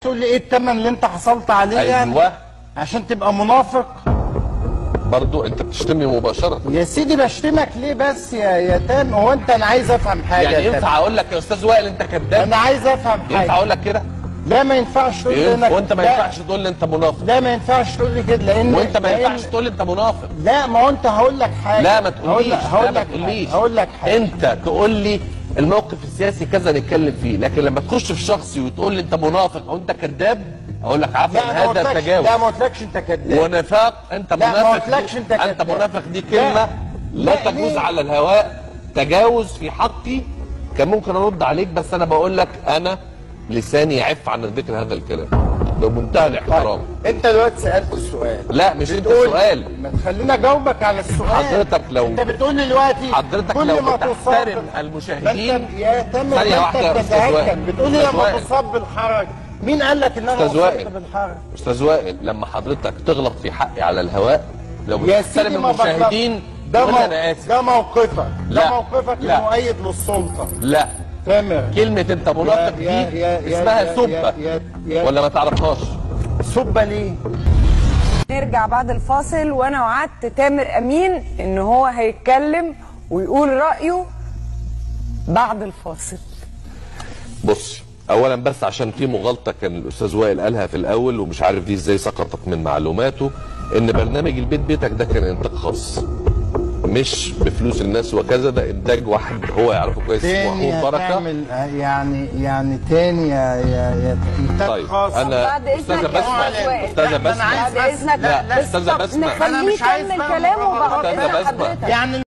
تقول لي ايه الثمن اللي انت حصلت عليه يعني ايوه عشان تبقى منافق برضو انت بتشتمني مباشره يا سيدي بشتمك ليه بس يا يا تام هو انت انا عايز افهم حاجه يعني يا تام. ينفع اقول لك يا استاذ وائل انت كذاب انا عايز افهم ينفع حاجه اقول لك كده لا ما ينفعش تقول لي ينفع انك وانت ما لا- ينفعش تقول لي انت منافق لا ما ينفعش تقول لي كده لان وانت ما لأن- ينفعش تقول لي انت منافق لا ما هو انت هقول لك حاجه لا ما هقول تقوليش لك لا هقول ما لك تقوليش حاجة. هقول لك حاجه انت تقول لي الموقف السياسي كذا نتكلم فيه لكن لما تخش في شخصي وتقول لي انت منافق او انت كذاب اقول لك عفوا لا ما هذا قلتلكش تجاوز لا ما قلتلكش انت كذاب ونفاق انت لا، ما منافق قلتلكش دي- انت انت كذاب. منافق دي لا. كلمه لا لا، تجوز ليه؟ على الهواء تجاوز في حقي كان ممكن ارد عليك بس انا بقول لك انا لساني يعف عن ذكر هذا الكلام بمنتهى الاحترام انت دلوقتي سالت السؤال لا مش انت بتقول- سؤال ما تخليني اجاوبك على السؤال حضرتك لو- انت بتقول لي دلوقتي حضرتك كل لو ما بتحترم تصاب- المشاهدين ما انت يا تامر ثانية ما واحدة يا انت أستاذ وائل. بتتهكم بتقول لي أستاذ لما وائل. تصاب بالحرج مين قال لك ان انا أستاذ وصلت وائل. بالحرج استاذ وائل لما حضرتك تغلط في حقي على الهواء لو يا بتحترم سيدي ما المشاهدين بغلط. ده تقول مو... لي انا اسف ده موقفك لا. ده موقفك لا. المؤيد للسلطه لا تامر كلمة انت منافق دي يا- يا- يا- اسمها يا- سبة يا- يا- يا- ولا ما تعرفهاش سبه ليه؟ نرجع بعد الفاصل وانا وعدت تامر امين ان هو هيتكلم ويقول رايه بعد الفاصل بص اولا بس عشان في مغالطه كان الاستاذ وائل قالها في الاول ومش عارف دي ازاي سقطت من معلوماته ان برنامج البيت بيتك ده كان انتاج خاص مش بفلوس الناس وكذا ده انتاج واحد هو يعرفه كويس اسمه تاني محمود بركه هتعمل يعني يعني تاني يا يا يا انتاج طيب خاص انا بعد إذنك استاذه يا بسمه أستاذ وائل. استاذه لا، ما أنا بسمه عايز بعد بس- اذنك لا، بس أستاذة طب بسمة. نخليه أنا مش عايز يكمل فاهم كلامه غلط. بعد أستاذة اذن بسمة. حضرتك يعني